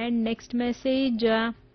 and next message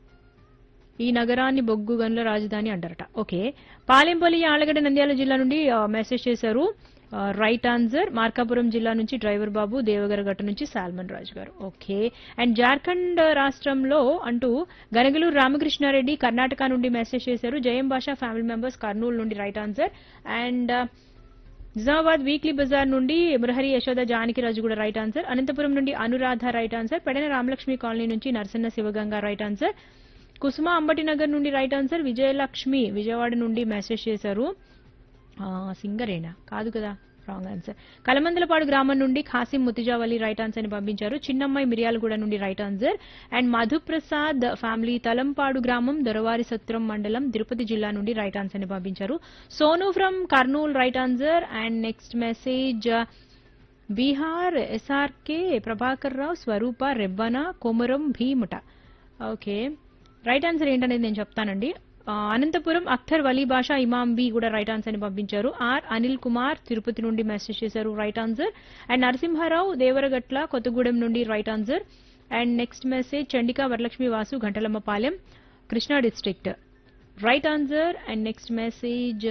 ఈ నగరాన్ని బొగ్గు గనుల రాజధాని అంటారట ఓకే పాలెంపల్లి ఆలగడ్డ నంద్యాల జిల్లా నుండి ఆ, మెసేజ్ చేశారు ఆ, రైట్ ఆన్సర్ మార్కాపురం జిల్లా నుంచి డ్రైవర్ బాబు దేవగరగట్ట నుంచి సాల్మన్ రాజు గారు ఓకే అండ్ జార్ఖండ్ రాష్ట్రంలో అంటూ గనగలూరు రామకృష్ణారెడ్డి కర్ణాటక నుండి మెసేజ్ చేశారు జయం భాషా ఫ్యామిలీ మెంబర్స్ కర్నూలు నుండి right answer and Nizamabad weekly bazaar నుండి మురహరి యశోద జానకిరాజు కూడా రైట్ ఆన్సర్ అనంతపురం నుండి Anuradha right answer Pedana Ramalakshmi colony నుంచి నరసన్న శివగంగా రైట్ ఆన్సర్ కుసుమ అంబటి నగర్ నుండి రైట్ ఆన్సర్ విజయలక్ష్మి విజయవాడ నుండి మెసేజ్ చేశారు ఆ, సింగరేనా కాదు కదా రాంగ్ ఆన్సర్ కలమందలపాడు గ్రామం నుండి ఖాసిం ముతిజావలి రైట్ ఆన్సర్ ని పంపించారు చిన్నమ్మాయి మిర్యాలగూడ నుండి right answer and Madhuprasad family Talampadu గ్రామం దొరవారి సత్రం మండలం తిరుపతి జిల్లా నుండి రైట్ ఆన్సర్ ని పంపించారు Sonu from Kurnool right answer and next message Bihar SRK Prabhakar Rao Swarupa Rebbena Komaram భీముట ఓకే రైట్ ఆన్సర్ ఏంటనేది నేను చెప్తానండి ఆ, అనంతపురం అఖ్తర్ వలీ భాషా ఇమాం బి కూడా రైట్ ఆన్సర్ ని పంపించారు ఆర్ అనిల్ కుమార్ తిరుపతి నుండి మెసేజ్ చేశారు right answer and Narasimha Rao Devaragatla Kothagudem నుండి right answer and next message Chandika Varalakshmi Vasu Ghantalammapalem Krishna district right answer and next message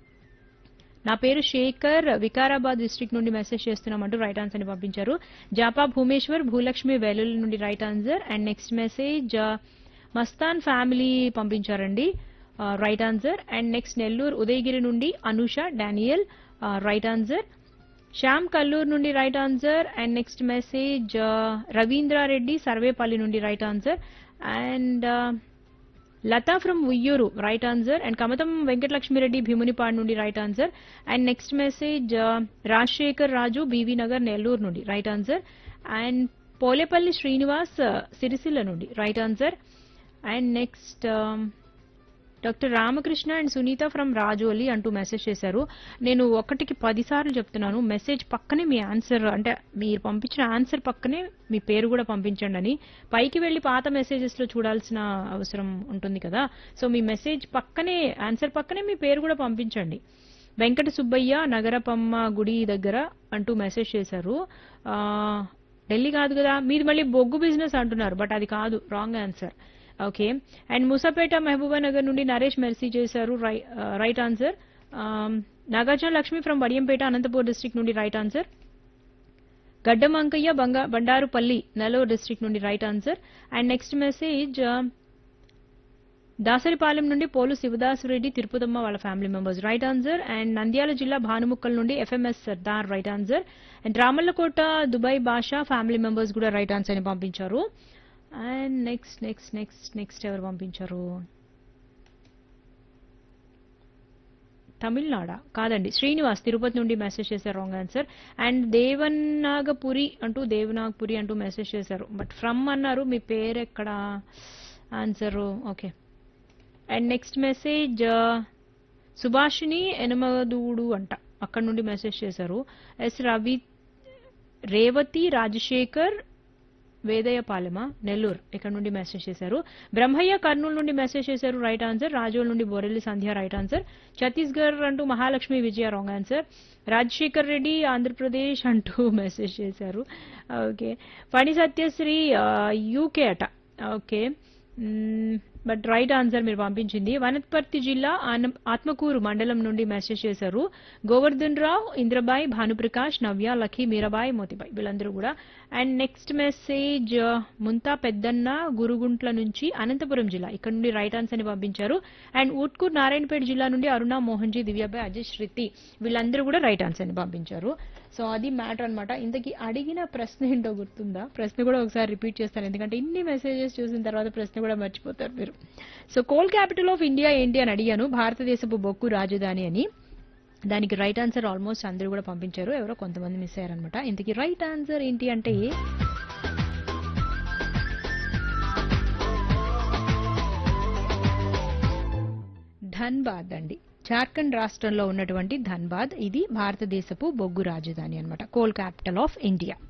నా పేరు శేఖర్ వికారాబాద్ డిస్ట్రిక్ట్ నుండి మెసేజ్ చేస్తున్నామంటూ రైట్ ఆన్సర్ ని పంపించారు జాపా భూమేశ్వర్ భూలక్ష్మి వెల్లుల్లి నుండి right answer and next message Mastan family పంపించారండి right answer and next Nellore Udayagiri నుండి అనుష డానియల్ రైట్ ఆన్సర్ శ్యామ్ కల్లూరు నుండి right answer and next message Ravindra Reddy Sarvepalli నుండి right answer and Latha from Uyyuru right answer and Kamatam Venkatalakshmi Reddy Bhimunipadu నుండి right answer and next message Rajasekhar Raju BV Nagar Nellore నుండి right answer and Polepalli Srinivas Sircilla నుండి right answer and next doctor Ramakrishna and Sunitha from Rajoli అంటూ message చేశారు నేను ఒకటికి పదిసార్లు చెప్తున్నాను మెసేజ్ పక్కనే మీ ఆన్సర్ అంటే మీరు పంపించిన ఆన్సర్ పక్కనే మీ పేరు కూడా పంపించండి అని పైకి వెళ్ళి పాత మెసేజెస్ లో చూడాల్సిన అవసరం ఉంటుంది కదా సో మీ మెసేజ్ పక్కనే ఆన్సర్ పక్కనే మీ పేరు కూడా పంపించండి వెంకట సుబ్బయ్య నగరపమ్మ గుడి దగ్గర అంటూ మెసేజ్ చేశారు ఆ, ఢిల్లీ కాదు కదా మీది మళ్ళీ బొగ్గు బిజినెస్ అంటున్నారు బట్ అది కాదు wrong answer okay and Musapeta Mahabuba Nagar నుండి నరేష్ మెర్సీ చేశారు రై- ఆ, రైట్ ఆన్సర్ ఆమ్, నాగార్జున లక్ష్మి ఫ్రమ్ వడియంపేట అనంతపూర్ డిస్ట్రిక్ట్ నుండి రైట్ ఆన్సర్ గడ్డం అంకయ్య బంగా బండారుపల్లి నెల్లూరు డిస్ట్రిక్ట్ నుండి right answer and next message Dasaripalem నుండి పోలు శివదాసురెడ్డి తిరుపతమ్మ వాళ్ళ family members right answer and Nandyal జిల్లా భానుముక్కల్ నుండి FMS Sardar right answer and Ramallakota Dubai Basha family members కూడా రైట్ ఆన్సర్ అని పంపించారు and next next next next ఎవరు పంపించారు తమిళనాడ కాదండి శ్రీనివాస్ తిరుపతి నుండి మెసేజ్ చేశారు రాంగ్ ఆన్సర్ అండ్ దేవనాగపురి అంటూ దేవనాగపురి అంటూ మెసేజ్ చేశారు బట్ ఫ్రమ్ అన్నారు మీ పేరు ఎక్కడ answer okay and next message Subhashini Enamadudu అంట అక్కడ నుండి మెసేజ్ చేశారు ఎస్ రవి రేవతి రాజశేఖర్ వేదయపాలెమ నెల్లూరు ఇక్కడ నుండి మెసేజ్ చేశారు బ్రహ్మయ్య కర్నూలు నుండి మెసేజ్ చేశారు రైట్ ఆన్సర్ రాజోల్ నుండి బొరెల్లి సంధ్య రైట్ ఆన్సర్ ఛత్తీస్గఢ్ అంటూ మహాలక్ష్మి విజయ రాంగ్ ఆన్సర్ రాజశేఖర్ రెడ్డి ఆంధ్రప్రదేశ్ అంటూ మెసేజ్ చేశారు ఓకే ఫణి సత్యశ్రీ యూకే అట ఓకే బట్ రైట్ ఆన్సర్ మీరు పంపించింది వనపర్తి జిల్లా ఆన- ఆత్మకూరు మండలం నుండి మెసేజ్ చేశారు గోవర్ధన్ రావు ఇంద్రబాయ్ భానుప్రకాష్ నవ్య లఖీ మీరాబాయ్ మోతిబాయ్ వీళ్ళందరూ కూడా అండ్ నెక్స్ట్ మెసేజ్ ముంతా పెద్దన్న గురుగుంట్ల నుంచి అనంతపురం జిల్లా ఇక్కడ నుండి రైట్ ఆన్సర్ ని పంపించారు అండ్ ఊట్కూర్ నారాయణపేట జిల్లా నుండి అరుణ మోహన్జీ దివ్యాబాయ్ అజయ్ శృతి వీళ్ళందరూ కూడా రైట్ ఆన్సర్ ని పంపించారు సో అది మ్యాటర్ అన్నమాట ఇంతకీ అడిగిన ప్రశ్న ఏంటో గుర్తుందా ప్రశ్న కూడా ఒకసారి రిపీట్ చేస్తాను ఎందుకంటే ఇన్ని మెసేజెస్ చూసిన తర్వాత ప్రశ్న కూడా మర్చిపోతారు మీరు so coal capital of India ఏంటి అని అడిగాను భారతదేశపు బొక్కు రాజధాని అని దానికి రైట్ ఆన్సర్ ఆల్మోస్ట్ అందరూ కూడా పంపించారు ఎవరో కొంతమంది మిస్ అయ్యారనమాట ఇంతకీ రైట్ ఆన్సర్ ఏంటి అంటే ధన్బాద్ అండి జార్ఖండ్ రాష్ట్రంలో ఉన్నటువంటి ధన్బాద్ ఇది భారతదేశపు బొగ్గు రాజధాని అన్నమాట కోల్ క్యాపిటల్ ఆఫ్ ఇండియా